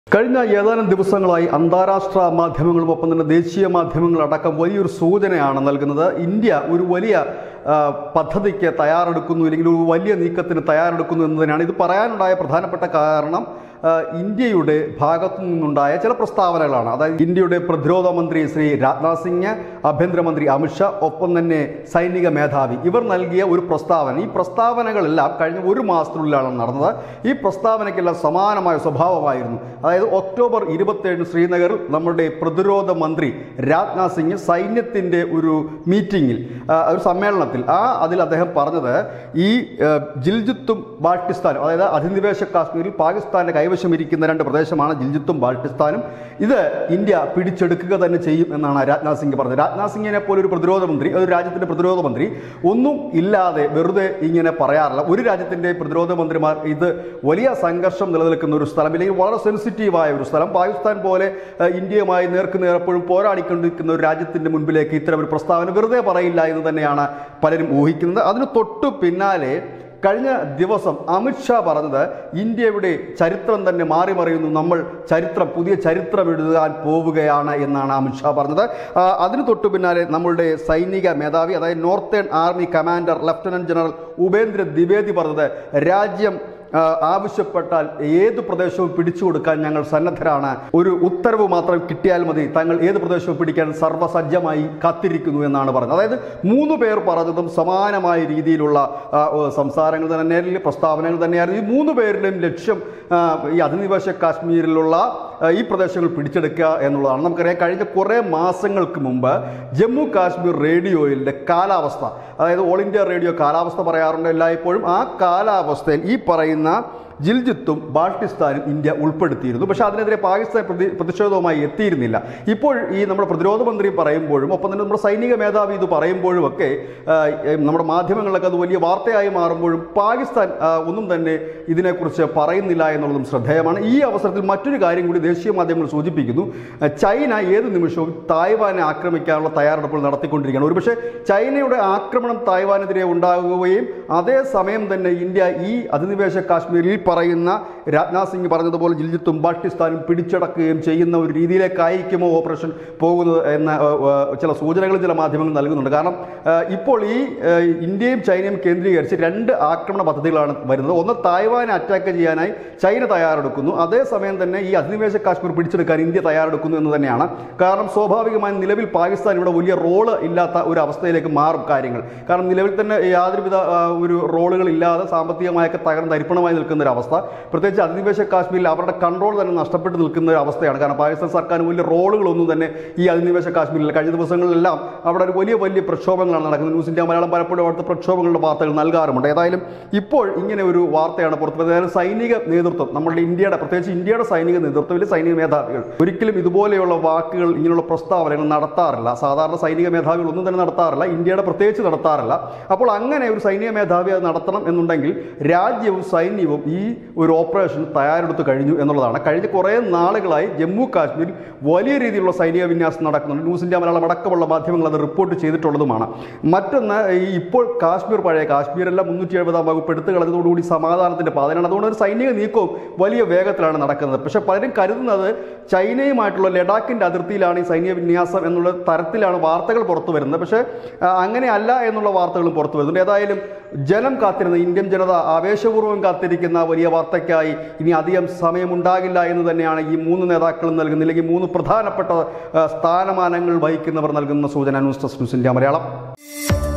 കഴിഞ്ഞ ഏതാനും ദിവസങ്ങളായി അന്താരാഷ്ട്ര മാധ്യമങ്ങളും ഒപ്പം തന്നെ ദേശീയ മാധ്യമങ്ങളടക്കം വലിയൊരു സൂചനയാണ് നൽകുന്നത് ഇന്ത്യ ഒരു വലിയ ആ, പദ്ധതിക്ക് തയ്യാറെടുക്കുന്നു അല്ലെങ്കിൽ ഒരു വലിയ നീക്കത്തിന് തയ്യാറെടുക്കുന്നു എന്നതിനാണ് ഇത് പറയാനുണ്ടായ പ്രധാനപ്പെട്ട കാരണം ആ, ഇന്ത്യയുടെ ഭാഗത്തു നിന്നുണ്ടായ ചില പ്രസ്താവനകളാണ് അതായത് ഇന്ത്യയുടെ പ്രതിരോധ മന്ത്രി ശ്രീ രാജ്നാഥ് സിംഗ് ആഭ്യന്തരമന്ത്രി അമിത്ഷാ ഒപ്പം തന്നെ സൈനിക മേധാവി ഇവർ നൽകിയ ഒരു പ്രസ്താവന ഈ പ്രസ്താവനകളെല്ലാം കഴിഞ്ഞ ഒരു മാസത്തിനുള്ളിലാണ് നടന്നത് ഈ പ്രസ്താവനയ്ക്കെല്ലാം സമാനമായ സ്വഭാവമായിരുന്നു അതായത് ഒക്ടോബർ ഇരുപത്തേഴിന് ശ്രീനഗറിൽ നമ്മുടെ പ്രതിരോധ മന്ത്രി രാജ്നാഥ് സിംഗ് സൈന്യത്തിൻ്റെ ഒരു മീറ്റിംഗിൽ ആ, ഒരു സമ്മേളനത്തിൽ ആ അതിൽ അദ്ദേഹം പറഞ്ഞത് ഈ ആ, ജിൽജിത്തും ബാൾട്ടിസ്ഥാനും അതായത് അധിനിവേശ കാശ്മീരിൽ പാകിസ്ഥാന്റെ കൈവശം ഇരിക്കുന്ന രണ്ട് പ്രദേശമാണ് ജിൽജിത്തും ബാൾട്ടിസ്ഥാനും ഇത് ഇന്ത്യ പിടിച്ചെടുക്കുക തന്നെ ചെയ്യും എന്നാണ് രാജ്നാഥ് സിംഗ് പറഞ്ഞത് രാജ്നാഥ് സിംഗിനെ പോലെ ഒരു പ്രതിരോധ മന്ത്രി ഒരു രാജ്യത്തിന്റെ പ്രതിരോധ മന്ത്രി ഒന്നും ഇല്ലാതെ വെറുതെ ഇങ്ങനെ പറയാറില്ല ഒരു രാജ്യത്തിന്റെ പ്രതിരോധ മന്ത്രിമാർ ഇത് വലിയ സംഘർഷം നിലനിൽക്കുന്ന ഒരു സ്ഥലം അല്ലെങ്കിൽ വളരെ സെൻസിറ്റീവായ ഒരു സ്ഥലം പാകിസ്ഥാൻ പോലെ ഏഹ്, ഇന്ത്യയുമായി നേർക്ക് നേർ എപ്പോഴും പോരാടിക്കൊണ്ടിരിക്കുന്ന ഒരു രാജ്യത്തിന്റെ മുൻപിലേക്ക് ഇത്തരം ഒരു പ്രസ്താവന വെറുതെ പറയില്ല എന്ന് തന്നെയാണ് പലരും ഊഹിക്കുന്നത് അതിന് തൊട്ടു പിന്നാലെ കഴിഞ്ഞ ദിവസം അമിത്ഷാ പറഞ്ഞത് ഇന്ത്യയുടെ ചരിത്രം തന്നെ മാറി മറിയുന്നു നമ്മൾ ചരിത്രം പുതിയ ചരിത്രം എഴുതാൻ പോവുകയാണ് എന്നാണ് അമിത്ഷാ പറഞ്ഞത് ആ, അതിന് തൊട്ടു പിന്നാലെ നമ്മളുടെ സൈനിക മേധാവി അതായത് northern army commander lieutenant general Upendra Dwivedi പറഞ്ഞത് രാജ്യം ആ, ആവശ്യപ്പെട്ടാൽ ഏത് പ്രദേശവും പിടിച്ചു കൊടുക്കാൻ ഞങ്ങൾ സന്നദ്ധരാണ് ഒരു ഉത്തരവ് മാത്രം കിട്ടിയാൽ മതി തങ്ങൾ ഏത് പ്രദേശവും പിടിക്കാൻ സർവ്വസജ്ജമായി കാത്തിരിക്കുന്നു എന്നാണ് പറഞ്ഞത് അതായത് മൂന്ന് പേർ പറഞ്ഞതും സമാനമായ രീതിയിലുള്ള ആ, ഓ, സംസാരങ്ങൾ തന്നെ പ്രസ്താവനകൾ തന്നെയായിരുന്നു ഈ മൂന്ന് പേരുടെയും ലക്ഷ്യം ആ, ഈ അധിനിവേശ കാശ്മീരിലുള്ള ആ, ഈ പ്രദേശങ്ങൾ പിടിച്ചെടുക്കുക എന്നുള്ളതാണ് നമുക്കറിയാം കഴിഞ്ഞ കുറേ മാസങ്ങൾക്ക് മുമ്പ് ജമ്മു കാശ്മീർ റേഡിയോയിലെ കാലാവസ്ഥ അതായത് ഓൾ ഇന്ത്യ റേഡിയോ കാലാവസ്ഥ പറയാറുണ്ട് എല്ലായ്പ്പോഴും ആ കാലാവസ്ഥയിൽ ഈ പറയുന്ന ജിൽജിത്തും ബാൾട്ടിസ്ഥാനും ഇന്ത്യ ഉൾപ്പെടുത്തിയിരുന്നു പക്ഷേ അതിനെതിരെ പാകിസ്ഥാൻ പ്രതി പ്രതിഷേധവുമായി എത്തിയിരുന്നില്ല ഇപ്പോൾ ഈ നമ്മുടെ പ്രതിരോധ മന്ത്രി പറയുമ്പോഴും ഒപ്പം തന്നെ നമ്മുടെ സൈനിക മേധാവി ഇത് പറയുമ്പോഴും ഒക്കെ ആ, ഏ, നമ്മുടെ മാധ്യമങ്ങളിലൊക്കെ അത് വലിയ വാർത്തയായി മാറുമ്പോഴും പാകിസ്ഥാൻ ആ, ഒന്നും തന്നെ ഇതിനെക്കുറിച്ച് പറയുന്നില്ല എന്നുള്ളതും ശ്രദ്ധേയമാണ് ഈ അവസരത്തിൽ മറ്റൊരു കാര്യം കൂടി ദേശീയ മാധ്യമങ്ങൾ സൂചിപ്പിക്കുന്നു ആ, ചൈന ഏത് നിമിഷവും തായ്വാനെ ആക്രമിക്കാനുള്ള തയ്യാറെടുപ്പുകൾ നടത്തിക്കൊണ്ടിരിക്കുകയാണ് ഒരുപക്ഷെ ചൈനയുടെ ആക്രമണം തായ്വാനെതിരെ ഉണ്ടാകുകയും അതേസമയം തന്നെ ഇന്ത്യ ഈ അധിനിവേശ കാശ്മീരിൽ പറയുന്ന രാജ്നാഥ് സിംഗ് പറഞ്ഞതുപോലെ ജിൽജിത്തും ബാൾട്ടിസ്ഥാനും പിടിച്ചടക്കുകയും ചെയ്യുന്ന ഒരു രീതിയിലേക്കായിരിക്കുമോ ഓപ്പറേഷൻ പോകുന്നത് എന്ന ആ, ആ, ചില സൂചനകൾ ചില മാധ്യമങ്ങൾ നൽകുന്നുണ്ട് കാരണം ആ, ഇപ്പോൾ ഈ ആ, ഇന്ത്യയും ചൈനയും കേന്ദ്രീകരിച്ച് രണ്ട് ആക്രമണ പദ്ധതികളാണ് വരുന്നത് ഒന്ന് തായ്വാനെ അറ്റാക്ക് ചെയ്യാനായി ചൈന തയ്യാറെടുക്കുന്നു അതേസമയം തന്നെ ഈ അധിനിവേശ കാശ്മീർ പിടിച്ചെടുക്കാൻ ഇന്ത്യ തയ്യാറെടുക്കുന്നു എന്ന് തന്നെയാണ് കാരണം സ്വാഭാവികമായും നിലവിൽ പാകിസ്ഥാൻ ഇവിടെ വലിയ റോള് ഇല്ലാത്ത ഒരു അവസ്ഥയിലേക്ക് മാറും കാര്യങ്ങൾ കാരണം നിലവിൽ തന്നെ യാതൊരുവിധ ആ, ഒരു റോളുകൾ ഇല്ലാതെ സാമ്പത്തികമായൊക്കെ തകർന്ന് തരിപ്പണമായി നിൽക്കുന്ന ഒരു അവസ്ഥ പ്രത്യേകിച്ച് അധിനിവേശ കാശ്മീരിൽ അവരുടെ കൺട്രോൾ തന്നെ നഷ്ടപ്പെട്ട് നിൽക്കുന്ന ഒരു അവസ്ഥയാണ് കാരണം പാകിസ്ഥാൻ സർക്കാർ വലിയ റോളുകളൊന്നും തന്നെ ഈ അധിനിവേശ കാശ്മീരിൽ കഴിഞ്ഞ ദിവസങ്ങളിലെല്ലാം അവിടെ ഒരു വലിയ വലിയ പ്രക്ഷോഭങ്ങളാണ് നടക്കുന്നത് ന്യൂസ് ഇന്ത്യ മലയാളം പലപ്പോഴും അവിടുത്തെ പ്രക്ഷോഭങ്ങളുടെ വാർത്തകൾ നൽകാറുമുണ്ട് ഏതായാലും ഇപ്പോൾ ഇങ്ങനെ ഒരു വാർത്തയാണ് പുറത്തു വരുന്നത് അതായത് സൈനിക നേതൃത്വം നമ്മുടെ ഇന്ത്യയുടെ പ്രത്യേകിച്ച് ഇന്ത്യയുടെ സൈനിക നേതൃത്വത്തിലെ സൈനിക മേധാവികൾ ഒരിക്കലും ഇതുപോലെയുള്ള വാക്കുകൾ ഇങ്ങനെയുള്ള പ്രസ്താവനകൾ നടത്താറില്ല സാധാരണ സൈനിക മേധാവികൾ ഒന്നും തന്നെ നടത്താറില്ല ഇന്ത്യയുടെ പ്രത്യേകിച്ച് നടത്താറില്ല അപ്പോൾ അങ്ങനെ ഒരു സൈനിക മേധാവി അത് നടത്തണം എന്നുണ്ടെങ്കിൽ രാജ്യവും സൈന്യവും ഈ ഒരു ഓപ്പറേഷൻ തയ്യാറെടുത്ത് കഴിഞ്ഞു എന്നുള്ളതാണ് കഴിഞ്ഞ കുറേ നാളുകളായി ജമ്മു കാശ്മീരിൽ വലിയ രീതിയിലുള്ള സൈനിക വിന്യാസം നടക്കുന്നുണ്ട് ന്യൂസ് ഇന്ത്യ മലയാളം അടക്കമുള്ള മാധ്യമങ്ങൾ അത് റിപ്പോർട്ട് ചെയ്തിട്ടുള്ളതുമാണ് മറ്റൊന്ന് ഈ ഇപ്പോൾ കാശ്മീർ പഴയ കാശ്മീരെല്ലാം മുന്നൂറ്റി എഴുപതാം വകുപ്പ് എടുത്തു കളഞ്ഞതോടുകൂടി സമാധാനത്തിന്റെ പാതയാണ് അതുകൊണ്ട് ഒരു സൈനിക നീക്കവും വലിയ വേഗത്തിലാണ് നടക്കുന്നത് പക്ഷെ പലരും കരുതുന്നത് ചൈനയുമായിട്ടുള്ള ലഡാക്കിന്റെ അതിർത്തിയിലാണ് ഈ സൈനിക വിന്യാസം എന്നുള്ള തരത്തിലാണ് വാർത്തകൾ പുറത്തു വരുന്നത് പക്ഷേ ആ, അങ്ങനെയല്ല എന്നുള്ള വാർത്തകളും പുറത്തു വരുന്നുണ്ട് ഏതായാലും ജനം കാത്തിരുന്ന ഇന്ത്യൻ ജനത ആവേശപൂർവ്വം കാത്തിരിക്കുന്ന വലിയ വാർത്തയ്ക്കായി ഇനി അധികം സമയമുണ്ടാകില്ല എന്ന് തന്നെയാണ് ഈ മൂന്ന് നേതാക്കളും നൽകുന്ന അല്ലെങ്കിൽ മൂന്ന് പ്രധാനപ്പെട്ട ആ, സ്ഥാനമാനങ്ങൾ വഹിക്കുന്നവർ നൽകുന്ന സൂചന news desk news India Malayalam